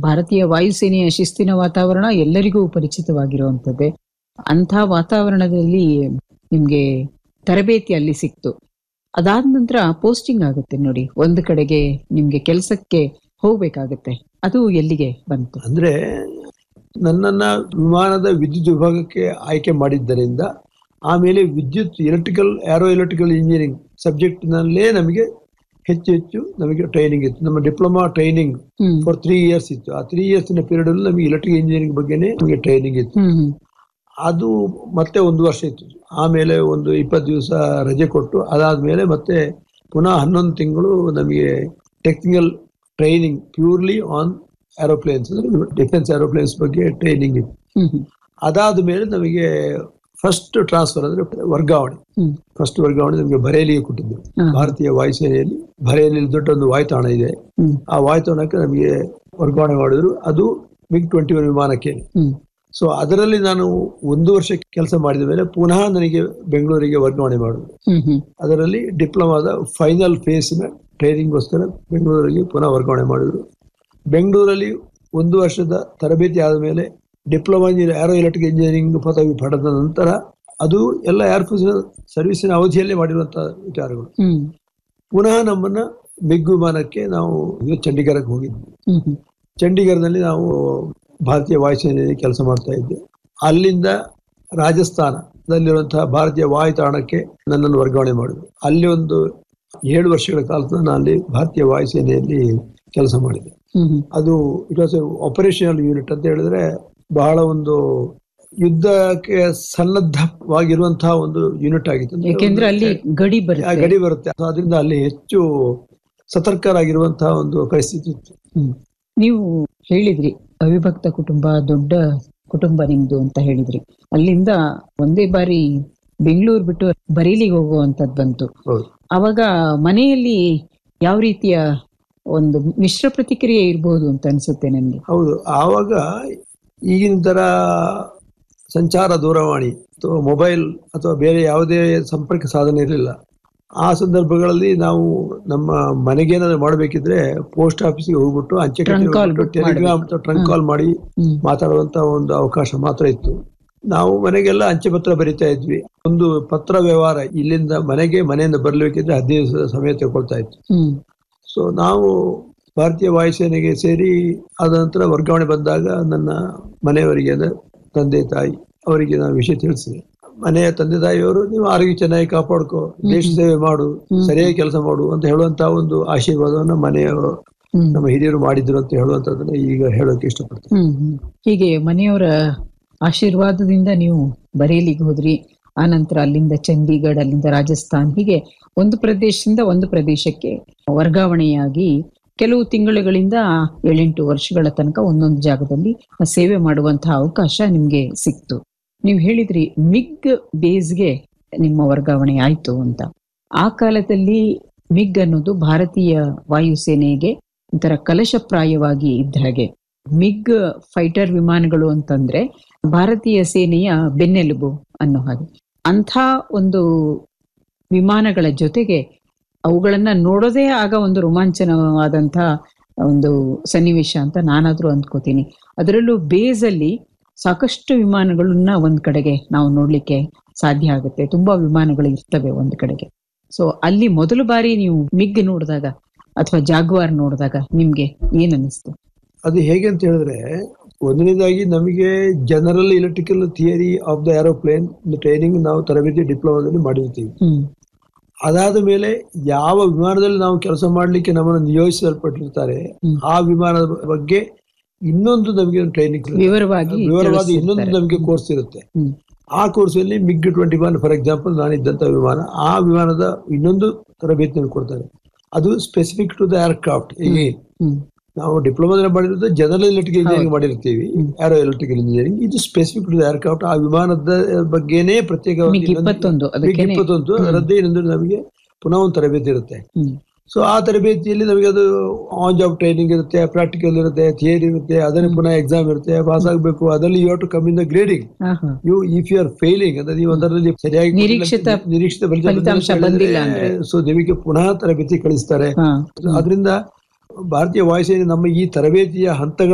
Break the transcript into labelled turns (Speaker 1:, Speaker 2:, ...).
Speaker 1: ಭಾರತೀಯ ವಾಯುಸೇನೆಯ ಶಿಸ್ತಿನ ವಾತಾವರಣ ಎಲ್ಲರಿಗೂ ಪರಿಚಿತವಾಗಿರುವಂತದ್ದೇ ಅಂಥ ವಾತಾವರಣದಲ್ಲಿ ನಿಮ್ಗೆ ತರಬೇತಿ ಅಲ್ಲಿ ಸಿಕ್ತು ಅದಾದ ನಂತರ ಪೋಸ್ಟಿಂಗ್ ಆಗುತ್ತೆ ನೋಡಿ ಒಂದು ಕಡೆಗೆ ನಿಮ್ಗೆ ಕೆಲಸಕ್ಕೆ ಹೋಗ್ಬೇಕಾಗತ್ತೆ ಅದು ಎಲ್ಲಿಗೆ ಬಂತು
Speaker 2: ಅಂದ್ರೆ ನನ್ನನ್ನ ವಿಮಾನದ ವಿದ್ಯುತ್ ವಿಭಾಗಕ್ಕೆ ಆಯ್ಕೆ ಮಾಡಿದ್ದರಿಂದ ಆಮೇಲೆ ವಿದ್ಯುತ್ ಎಲೆಕ್ಟ್ರಿಕಲ್ ಆರೋ ಎಲೆಕ್ಟ್ರಿಕಲ್ ಇಂಜಿನಿಯರಿಂಗ್ ಸಬ್ಜೆಕ್ಟ್ನಲ್ಲೇ ನಮಗೆ ಹೆಚ್ಚು ಹೆಚ್ಚು ನಮಗೆ ಟ್ರೈನಿಂಗ್ ಇತ್ತು ನಮ್ಮ diploma training
Speaker 1: hmm
Speaker 2: for three years ಇತ್ತು ಆ ತ್ರೀ ಇಯರ್ಸ್ನ ಪೀರಿಯಡ್ ಅಲ್ಲಿ ನಮಗೆ ಎಲೆಕ್ಟ್ರಿಕಲ್ ಇಂಜಿನಿಯರಿಂಗ್ ಬಗ್ಗೆನೇ ನಮಗೆ ಟ್ರೈನಿಂಗ್ ಇತ್ತು
Speaker 1: ಹ್ಮ್ ಹ್ಮ್
Speaker 2: ಅದು ಮತ್ತೆ ಒಂದು ವರ್ಷ ಇತ್ತು ಆಮೇಲೆ ಒಂದು ಇಪ್ಪತ್ತು ದಿವಸ ರಜೆ ಕೊಟ್ಟು ಅದಾದ್ಮೇಲೆ ಮತ್ತೆ ಪುನಃ ಹನ್ನೊಂದು ತಿಂಗಳು ನಮಗೆ technical training purely on aeroplanes ಅಂದ್ರೆ ಡಿಫೆನ್ಸ್ ಏರೋಪ್ಲೇನ್ಸ್ ಬಗ್ಗೆ ಟ್ರೈನಿಂಗ್ ಇತ್ತು
Speaker 1: ಹ್ಮ್ ಹ್ಮ್
Speaker 2: ಅದಾದ ಮೇಲೆ ನಮಗೆ ಫಸ್ಟ್ ಟ್ರಾನ್ಸ್ಫರ್ ಅಂದ್ರೆ ವರ್ಗಾವಣೆ
Speaker 1: ಹ್ಮ್
Speaker 2: ಫಸ್ಟ್ ವರ್ಗಾವಣೆ ನಮಗೆ ಬರೇಲಿಗೆ ಕೊಟ್ಟಿದ್ದು
Speaker 1: ಹಾ.
Speaker 2: ಭಾರತೀಯ ವಾಯುಸೇನೆಯಲ್ಲಿ ಬರೇಲಿಯಲ್ಲಿ ದೊಡ್ಡೊಂದು ವಾಯುತಾಣ ಇದೆ
Speaker 1: ಹ್ಮ್
Speaker 2: ಆ ವಾಯುತಾಣಕ್ಕೆ ನಮಗೆ ವರ್ಗಾವಣೆ ಮಾಡಿದ್ರು ಅದು ಮಿಗ್ ಟ್ವೆಂಟಿ ಒನ್ ವಿಮಾನಕ್ಕೆ
Speaker 1: ಹ್ಮ್
Speaker 2: ಸೊ ಅದರಲ್ಲಿ ನಾನು ಒಂದು ವರ್ಷ ಕೆಲಸ ಮಾಡಿದ ಮೇಲೆ ಪುನಃ ನನಗೆ ಬೆಂಗಳೂರಿಗೆ ವರ್ಗಾವಣೆ ಮಾಡಿದ್ರು
Speaker 1: ಹ್ಮ್ ಹ್ಮ್
Speaker 2: ಅದರಲ್ಲಿ ಡಿಪ್ಲೊಮಾದ ಫೈನಲ್ ಫೇಸ್ನ ಟ್ರೈನಿಂಗ್ಗೋಸ್ಕರ ಬೆಂಗಳೂರಿಗೆ ಪುನಃ ವರ್ಗಾವಣೆ ಮಾಡಿದ್ರು ಬೆಂಗಳೂರಲ್ಲಿ ಒಂದು ವರ್ಷದ ತರಬೇತಿ ಆದ ಮೇಲೆ diploma engineer aero electric engineering ಪದವಿ ಪಡೆದ ನಂತರ ಅದು ಎಲ್ಲ ಏರ್ಫೋರ್ಸ್ ಸರ್ವಿಸಿನ ಅವಧಿಯಲ್ಲೇ ಮಾಡಿರುವಂತಹ ವಿಚಾರಗಳು
Speaker 1: ಹ್ಮ್
Speaker 2: ಪುನಃ ನಮ್ಮನ್ನ ಮಿಗ್ ವಿಮಾನಕ್ಕೆ ನಾವು ಚಂಡೀಗಢಕ್ಕೆ ಹೋಗಿದ್ವಿ
Speaker 1: ಹ್ಮ್ ಹ್ಮ್
Speaker 2: ಚಂಡೀಗಢದಲ್ಲಿ ನಾವು ಭಾರತೀಯ ವಾಯುಸೇನೆಯಲ್ಲಿ ಕೆಲಸ ಮಾಡ್ತಾ ಇದ್ದೆ ಅಲ್ಲಿಂದ ರಾಜಸ್ಥಾನದಲ್ಲಿರುವಂತಹ ಭಾರತೀಯ ವಾಯುತಾಣಕ್ಕೆ ನನ್ನನ್ನು ವರ್ಗಾವಣೆ ಮಾಡಿದ್ರು ಅಲ್ಲಿ ಒಂದು ಏಳು ವರ್ಷಗಳ ಕಾಲ ನಾನು ಅಲ್ಲಿ ಭಾರತೀಯ ವಾಯುಸೇನೆಯಲ್ಲಿ ಕೆಲಸ ಮಾಡಿದೆ
Speaker 1: ಹ್ಮ್ ಹ್ಮ್
Speaker 2: ಅದು ಇಟ್ ವಾಸ್ ಆಪರೇಷನಲ್ ಯೂನಿಟ್ ಅಂತ ಹೇಳಿದ್ರೆ ಬಹಳ ಒಂದು ಯುದ್ಧಕ್ಕೆ ಸನ್ನದ್ಧವಾಗಿರುವಂತಹ ಒಂದು ಯೂನಿಟ್ ಆಗಿತ್ತು ಅಂದ್ರೆ
Speaker 1: ಯಾಕೆಂದ್ರೆ ಅಲ್ಲಿ ಗಡಿ
Speaker 2: ಆ
Speaker 1: ಬರುತ್ತೆ
Speaker 2: ಗಡಿ ಬರುತ್ತೆ So ಅದರಿಂದ ಅಲ್ಲಿ ಹೆಚ್ಚು ಸತರ್ಕರಾಗಿರುವಂತಹ ಒಂದು ಪರಿಸ್ಥಿತಿ ಇತ್ತು
Speaker 1: ಹ್ಮ್. ನೀವು ಹೇಳಿದ್ರಿ ಅವಿಭಕ್ತ ಕುಟುಂಬ ದೊಡ್ಡ ಕುಟುಂಬ ನಿಮ್ದು ಅಂತ ಹೇಳಿದ್ರಿ ಅಲ್ಲಿಂದ ಒಂದೇ ಬಾರಿ ಬೆಂಗಳೂರು ಬಿಟ್ಟು ಬರೇಲಿಗೆ ಹೋಗುವಂತದ್ ಬಂತು
Speaker 2: ಹೌದು
Speaker 1: ಅವಾಗ ಮನೆಯಲ್ಲಿ ಯಾವ ರೀತಿಯ ಒಂದು ಮಿಶ್ರ ಪ್ರತಿಕ್ರಿಯೆ ಇರಬಹುದು ಅಂತ ಅನ್ಸುತ್ತೆ ನನ್ಗೆ
Speaker 2: ಹೌದು ಆವಾಗ ಈಗಿನ ತರ ಸಂಚಾರ ದೂರವಾಣಿ ಅಥವಾ ಮೊಬೈಲ್ ಅಥವಾ ಬೇರೆ ಯಾವುದೇ ಸಂಪರ್ಕ ಸಾಧನ ಇರಲಿಲ್ಲ ಆ ಸಂದರ್ಭಗಳಲ್ಲಿ ನಾವು ನಮ್ಮ ಮನೆಗೇನಾದ್ರು ಮಾಡಬೇಕಿದ್ರೆ ಪೋಸ್ಟ್ ಆಫೀಸ್ಗೆ ಹೋಗ್ಬಿಟ್ಟು ಅಂಚೆ
Speaker 1: Trunk call ಬಿಟ್ಟು
Speaker 2: ಟೆಲಿಗ್ರಾಮ್ ಅಥವಾ ಟ್ರಂಕ್ ಕಾಲ್ ಮಾಡಿ
Speaker 1: ಹ್ಮ್
Speaker 2: ಮಾತಾಡುವಂತ ಒಂದು ಅವಕಾಶ ಮಾತ್ರ ಇತ್ತು ನಾವು ಮನೆಗೆಲ್ಲ ಅಂಚೆ ಪತ್ರ ಬರಿತಾ ಇದ್ವಿ ಒಂದು ಪತ್ರ ವ್ಯವಹಾರ ಇಲ್ಲಿಂದ ಮನೆಗೆ ಮನೆಯಿಂದ ಬರ್ಲಿಕ್ಕಿದ್ರೆ ಹದಿನೈದು ದಿವಸದ ಸಮಯ ತಗೊಳ್ತಾ ಇತ್ತು
Speaker 1: ಹ್ಮ್
Speaker 2: ಸೊ ನಾವು ಭಾರತೀಯ ವಾಯುಸೇನೆಗೆ ಸೇರಿ ಆದ ನಂತರ ವರ್ಗಾವಣೆ ಬಂದಾಗ ನನ್ನ ಮನೆಯವರಿಗೆ ಅಂದ್ರೆ ತಂದೆ ತಾಯಿ ಅವರಿಗೆ ನಾನು ವಿಷಯ ತಿಳಿಸಿದೆ ಮನೆಯ ತಂದೆ ತಾಯಿಯವರು ನೀವು ಆರೋಗ್ಯ ಚೆನ್ನಾಗಿ ಕಾಪಾಡ್ಕೋ ದೇಶ ಸೇವೆ ಮಾಡು ಸರಿಯಾಗಿ ಕೆಲಸ ಮಾಡು ಅಂತ ಹೇಳುವಂತ ಒಂದು ಆಶೀರ್ವಾದವನ್ನ ಮನೆಯವರು
Speaker 1: ಹ್ಮ್
Speaker 2: ನಮ್ಮ ಹಿರಿಯರು ಮಾಡಿದ್ರು ಅಂತ ಹೇಳುವಂತದನ್ನ ಈಗ ಹೇಳೋಕೆ ಇಷ್ಟಪಡ್ತೇನೆ
Speaker 1: ಹ್ಮ್ ಹ್ಮ್ ಹೀಗೆ ಮನೆಯವರ ಆಶೀರ್ವಾದದಿಂದ ನೀವು ಬರೇಲಿಗೆ ಹೋದ್ರಿ ಆ ನಂತರ ಅಲ್ಲಿಂದ ಚಂಡೀಗಢ ಅಲ್ಲಿಂದ ರಾಜಸ್ಥಾನ್ ಹೀಗೆ ಒಂದು ಪ್ರದೇಶದಿಂದ ಒಂದು ಪ್ರದೇಶಕ್ಕೆ ವರ್ಗಾವಣೆಯಾಗಿ ಕೆಲವು ತಿಂಗಳುಗಳಿಂದ ಏಳೆಂಟು ವರ್ಷಗಳ ತನಕ ಒಂದೊಂದು ಜಾಗದಲ್ಲಿ ಸೇವೆ ಮಾಡುವಂತಹ ಅವಕಾಶ ನಿಮ್ಗೆ ಸಿಕ್ತು ನೀವು ಹೇಳಿದ್ರಿ ಮಿಗ್ ಬೇಸ್ಗೆ ನಿಮ್ಮ ವರ್ಗಾವಣೆ ಆಯ್ತು ಅಂತ ಆ ಕಾಲದಲ್ಲಿ ಮಿಗ್ ಅನ್ನೋದು ಭಾರತೀಯ ವಾಯುಸೇನೆಗೆ ಒಂಥರ ಕಲಶಪ್ರಾಯವಾಗಿ ಇದ್ದ ಹಾಗೆ ಮಿಗ್ ಫೈಟರ್ ವಿಮಾನಗಳು ಅಂತಂದ್ರೆ ಭಾರತೀಯ ಸೇನೆಯ ಬೆನ್ನೆಲುಬು ಅನ್ನೋ ಹಾಗೆ ಅಂಥ ಒಂದು ವಿಮಾನಗಳ ಜೊತೆಗೆ ಅವುಗಳನ್ನ ನೋಡೋದೇ ಆಗ ಒಂದು ರೋಮಾಂಚನವಾದಂಥ ಒಂದು ಸನ್ನಿವೇಶ ಅಂತ ನಾನಾದ್ರೂ ಅಂದ್ಕೋತೀನಿ ಅದರಲ್ಲೂ ಬೇಸ್ ಅಲ್ಲಿ ಸಾಕಷ್ಟು ವಿಮಾನಗಳನ್ನ ಒಂದ್ ಕಡೆಗೆ ನಾವು ನೋಡ್ಲಿಕ್ಕೆ ಸಾಧ್ಯ ಆಗುತ್ತೆ ತುಂಬಾ ವಿಮಾನಗಳು ಇರ್ತವೆ ಒಂದ್ ಕಡೆಗೆ ಸೊ ಅಲ್ಲಿ ಮೊದಲು ಬಾರಿ ನೀವು ಮಿಗ್ ನೋಡಿದಾಗ ಅಥವಾ ಜಾಗ್ವಾರ್ ನೋಡಿದಾಗ ನಿಮ್ಗೆ ಏನ್ ಅನ್ನಿಸ್ತು
Speaker 2: ಅದು ಹೇಗೆ ಅಂತ ಹೇಳಿದ್ರೆ ಒಂದನೇದಾಗಿ ನಮಗೆ general electrical theory of the aeroplane training ನಾವು ತರಬೇತಿ ಡಿಪ್ಲೊಮಾದಲ್ಲಿ ಮಾಡಿರ್ತೀವಿ
Speaker 1: ಹ್ಮ್
Speaker 2: ಅದಾದ ಮೇಲೆ ಯಾವ ವಿಮಾನದಲ್ಲಿ ನಾವು ಕೆಲಸ ಮಾಡಲಿಕ್ಕೆ ನಮ್ಮನ್ನು ನಿಯೋಜಿಸಲ್ಪಟ್ಟಿರ್ತಾರೆ
Speaker 1: ಹ್ಮ್.
Speaker 2: ಆ ವಿಮಾನದ ಬಗ್ಗೆ ಇನ್ನೊಂದು ನಮಗೆ ಟ್ರೈನಿಂಗ್
Speaker 1: ವಿವರವಾಗಿ
Speaker 2: ವಿವರವಾದ ಇನ್ನೊಂದು
Speaker 1: ತಿಳಿಸಿರ್ತಾರೆ.
Speaker 2: ನಮಗೆ ಕೋರ್ಸ್ ಇರುತ್ತೆ
Speaker 1: ಹ್ಮ್
Speaker 2: ಆ ಕೋರ್ಸ್ ಅಲ್ಲಿ MiG twenty one for example ನಾನಿದ್ದಂತ ವಿಮಾನ ಆ ವಿಮಾನದ ಇನ್ನೊಂದು ತರಬೇತಿಯನ್ನು ಕೊಡ್ತಾರೆ ಅದು ಸ್ಪೆಸಿಫಿಕ್ ಟು ದ ಏರ್ಕ್ರಾಫ್ಟ್ ಈಗ
Speaker 1: ಹ್ಮ್
Speaker 2: ನಾವು ಡಿಪ್ಲೊಮಾದಲ್ಲಿ ಮಾಡಿರೋದು ಜನರಲ್ ಎಲೆಕ್ಟ್ರಿಕಲ್ ಇಂಜಿನಿಯರಿಂಗ್ ಮಾಡಿರ್ತೀವಿ ಏರೋ ಎಲೆಕ್ಟ್ರಿಕಲ್ ಇಂಜಿನಿಯರಿಂಗ್ ಇದು ಸ್ಪೆಸಿಫಿಕ್ ಟು ಏರ್ಕ್ರಾಫ್ಟ್ ಆ ವಿಮಾನದ ಬಗ್ಗೆನೇ ಪ್ರತ್ಯೇಕವಾಗಿ
Speaker 1: ಮಿಗ್ ಇಪ್ಪತ್ತೊಂದು
Speaker 2: ಮಿಗ್
Speaker 1: ಅದಕ್ಕೇನೆ
Speaker 2: ಇಪ್ಪತ್ತೊಂದು ಅದರದ್ದೇ ಇನ್ನೊಂದು ನಮಗೆ ಪುನಃ ಒಂದು ತರಬೇತಿ ಇರುತ್ತೆ
Speaker 1: ಹ್ಮ್
Speaker 2: ಸೊ ಆ ತರಬೇತಿಯಲ್ಲಿ ನಮಗೆ ಅದು ಆನ್ ಜಾಬ್ ಟ್ರೈನಿಂಗ್ ಇರುತ್ತೆ ಪ್ರಾಕ್ಟಿಕಲ್ ಇರುತ್ತೆ ಥಿಯರಿ ಇರುತ್ತೆ ಅದನ್ನು ಪುನಃ ಎಕ್ಸಾಮ್ ಇರುತ್ತೆ ಪಾಸ್ ಆಗಬೇಕು ಅದರಲ್ಲಿ you to come in the grading
Speaker 1: ಹಾ ಹಾ
Speaker 2: you if you are failing ಅಂದ್ರೆ ನೀವು ಅದರಲ್ಲಿ ಸರಿಯಾಗಿ
Speaker 1: ನಿರೀಕ್ಷಿತ
Speaker 2: ನಿರೀಕ್ಷಿತ
Speaker 1: ಫಲಿತಾಂಶ ಬಂದಿಲ್ಲ ಅಂದ್ರೆ.
Speaker 2: ಸೊ ನಿಮಗೆ ಪುನಃ ತರಬೇತಿ ಕಳಿಸ್ತಾರೆ
Speaker 1: ಹಾ
Speaker 2: ಅದರಿಂದ ಭಾರತೀಯ ವಾಯುಸೇನೆ ನಮ್ಮ ಈ ತರಬೇತಿಯ ಹಂತಗಳ